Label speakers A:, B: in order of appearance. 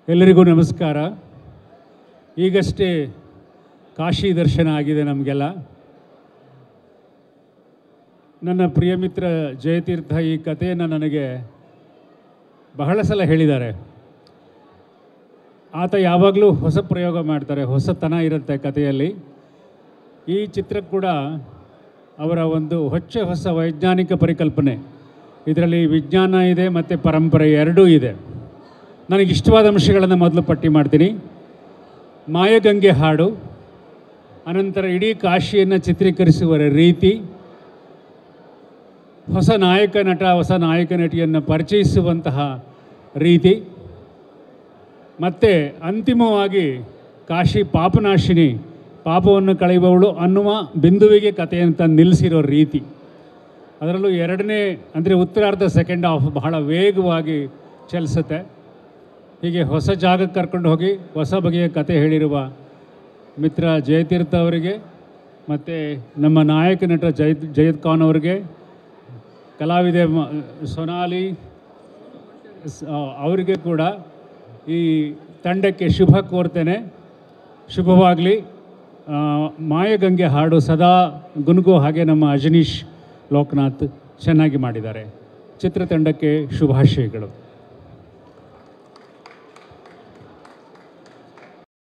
A: ಎಲ್ಲರಿಗೂ ನಮಸ್ಕಾರ ಈಗಷ್ಟೇ ಕಾಶಿ ದರ್ಶನ ಆಗಿದೆ ನಮಗೆಲ್ಲ ನನ್ನ ಪ್ರಿಯ ಮಿತ್ರ ಜಯತೀರ್ಥ ಈ ಕಥೆಯನ್ನು ನನಗೆ ಬಹಳ ಸಲ ಹೇಳಿದ್ದಾರೆ ಆತ ಯಾವಾಗಲೂ ಹೊಸ ಪ್ರಯೋಗ ಮಾಡ್ತಾರೆ ಹೊಸತನ ಇರುತ್ತೆ ಕಥೆಯಲ್ಲಿ ಈ ಚಿತ್ರ ಕೂಡ ಅವರ ಒಂದು ಹೊಚ್ಚ ಹೊಸ ವೈಜ್ಞಾನಿಕ ಪರಿಕಲ್ಪನೆ ಇದರಲ್ಲಿ ವಿಜ್ಞಾನ ಇದೆ ಮತ್ತು ಪರಂಪರೆ ಎರಡೂ ಇದೆ ನನಗೆ ಇಷ್ಟವಾದ ಅಂಶಗಳನ್ನು ಮೊದಲು ಪಟ್ಟಿ ಮಾಡ್ತೀನಿ ಮಾಯಗಂಗೆ ಹಾಡು ಅನಂತರ ಇಡೀ ಕಾಶಿಯನ್ನು ಚಿತ್ರೀಕರಿಸುವ ರೀತಿ ಹೊಸ ನಾಯಕ ನಟ ಹೊಸ ನಾಯಕ ನಟಿಯನ್ನು ಪರಿಚಯಿಸುವಂತಹ ರೀತಿ ಮತ್ತು ಅಂತಿಮವಾಗಿ ಕಾಶಿ ಪಾಪನಾಶಿನಿ ಪಾಪವನ್ನು ಕಳೆಯುವವಳು ಅನ್ನುವ ಬಿಂದುವಿಗೆ ಕಥೆಯನ್ನು ತಂದು ನಿಲ್ಲಿಸಿರೋ ರೀತಿ ಅದರಲ್ಲೂ ಎರಡನೇ ಅಂದರೆ ಉತ್ತರಾರ್ಧ ಸೆಕೆಂಡ್ ಹಾಫ್ ಬಹಳ ವೇಗವಾಗಿ ಚಲಿಸುತ್ತೆ ಹೀಗೆ ಹೊಸ ಜಾಗಕ್ಕೆ ಕರ್ಕೊಂಡು ಹೋಗಿ ಹೊಸ ಬಗೆಯ ಕತೆ ಹೇಳಿರುವ ಮಿತ್ರ ಜಯತೀರ್ಥ ಅವರಿಗೆ ಮತ್ತು ನಮ್ಮ ನಾಯಕ ನಟ ಜಯದ್ ಜಯದ್ ಖಾನ್ ಅವರಿಗೆ ಕಲಾವಿದೆ ಮ- ಸೊನಾಲಿ ಸ್- ಆ, ಅವರಿಗೆ ಕೂಡ ಈ ತಂಡಕ್ಕೆ ಶುಭ ಕೋರ್ತೇನೆ ಶುಭವಾಗಲಿ ಮಾಯಗಂಗೆ ಹಾಡು ಸದಾ ಗುನುಗು ಹಾಗೆ ನಮ್ಮ ಅಜನೀಶ್ ಲೋಕನಾಥ್ ಚೆನ್ನಾಗಿ ಮಾಡಿದ್ದಾರೆ ಚಿತ್ರತಂಡಕ್ಕೆ ಶುಭಾಶಯಗಳು